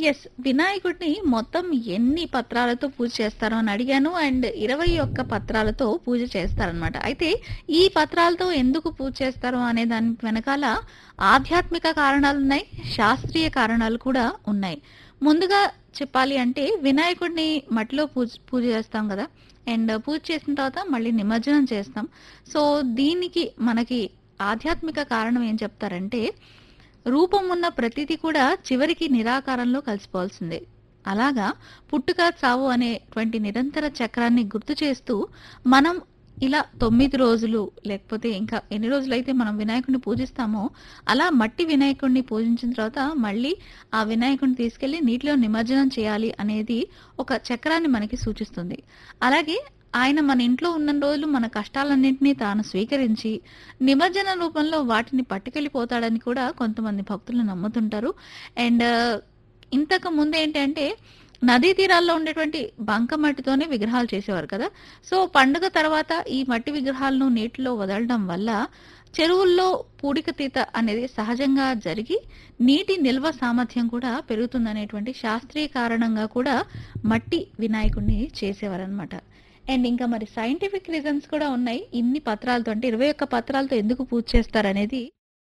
Yes. వినాయకుడిని మొత్తం ఎన్ని పత్రాలతో పూజ చేస్తారో అని అడిగాను. అండ్ 21 పత్రాలతో పూజ చేస్తారనమాట. అయితే ఈ పత్రాలతో ఎందుకు పూజ చేస్తారు అనే దాని వెనకాల ఆధ్యాత్మిక కారణాలున్నాయి. శాస్త్రీయ కారణాలు కూడా ఉన్నాయి. ముందుగా చెప్పాలి అంటే వినాయకుడిని మట్టిలో పూజ పూజ చేస్తాం కదా! అండ్ పూజ చేసిన తర్వాత మళ్ళీ నిమజ్జనం చేస్తాం. సో, దీనికి మనకి ఆధ్యాత్మిక కారణం ఏం చెప్తారంటే రూపం ఉన్న ప్రతిది కూడా చివరికి నిరాకారంలో కలిసిపోవాల్సిందే. అలాగా పుట్టుక, చావు అనేటువంటి నిరంతర చక్రాన్ని గుర్తు చేస్తూ మనం ఇలా 9 రోజులు లేకపోతే ఇంకా ఎన్ని రోజులైతే మనం వినాయకుడిని పూజిస్తామో అలా మట్టి వినాయకుడిని పూజించిన తర్వాత మళ్ళీ ఆ వినాయకుడిని తీసుకెళ్ళి నీటిలో నిమజ్జనం చేయాలి అనేది ఒక చక్రాన్ని మనకి సూచిస్తుంది. అలాగే ఆయన మన ఇంట్లో ఉన్నన్ని రోజులు మన కష్టాలన్నింటినీ తాను స్వీకరించి నిమజ్జన రూపంలో వాటిని పట్టుకెళ్ళిపోతాడని కూడా కొంతమంది భక్తులు నమ్ముతుంటారు. అండ్ ఇంతకు ముందేంటంటే నదీ తీరాల్లో ఉండేటువంటి బంకమట్టితోనే విగ్రహాలు చేసేవారు కదా! సో, పండుగ తర్వాత ఈ మట్టి విగ్రహాలను నీటిలో వదలడం వల్ల చెరువుల్లో పూడికతీత అనేది సహజంగా జరిగి నీటి నిల్వ సామర్థ్యం కూడా పెరుగుతుందనేటువంటి శాస్త్రీయ కారణంగా కూడా మట్టి వినాయకుడిని చేసేవారనమాట. అండ్ ఇంకా మరి సైంటిఫిక్ రీజన్స్ కూడా ఉన్నాయి. ఇన్ని పత్రాలతో అంటే 21 పత్రాలతో ఎందుకు పూజ చేస్తారనేది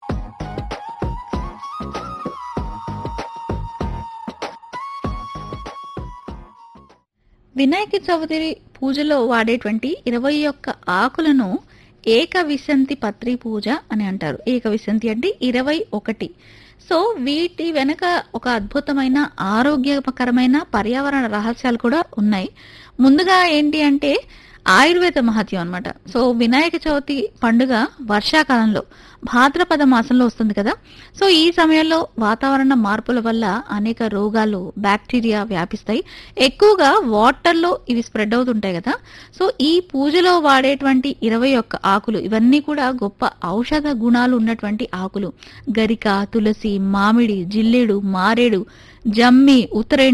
వినాయక చవితి పూజలో వాడేటువంటి 21 ఆకులను ఏకవిశంతి పత్రి పూజ అని అంటారు. ఏకవిశంతి అంటే 21. సో, వీటి వెనక ఒక అద్భుతమైన ఆరోగ్యకరమైన పర్యావరణ రహస్యాలు కూడా ఉన్నాయి. ముందుగా ఏంటి అంటే ఆయుర్వేద మహత్యం అన్నమాట. సో, వినాయక చవితి పండుగ వర్షాకాలంలో భాద్రపద మాసంలో వస్తుంది కదా! సో, ఈ సమయంలో వాతావరణ మార్పుల వల్ల అనేక రోగాలు, బాక్టీరియా వ్యాపిస్తాయి. ఎక్కువగా వాటర్‌లో ఇవి స్ప్రెడ్ అవుతుంటాయి కదా! సో, ఈ పూజలో వాడేటువంటి 21 ఆకులు ఇవన్నీ కూడా గొప్ప ఔషధ గుణాలు ఉన్నటువంటి ఆకులు. గరిక, తులసి, మామిడి, జిల్లేడు, మారేడు, జమ్మి, ఉత్తరేణి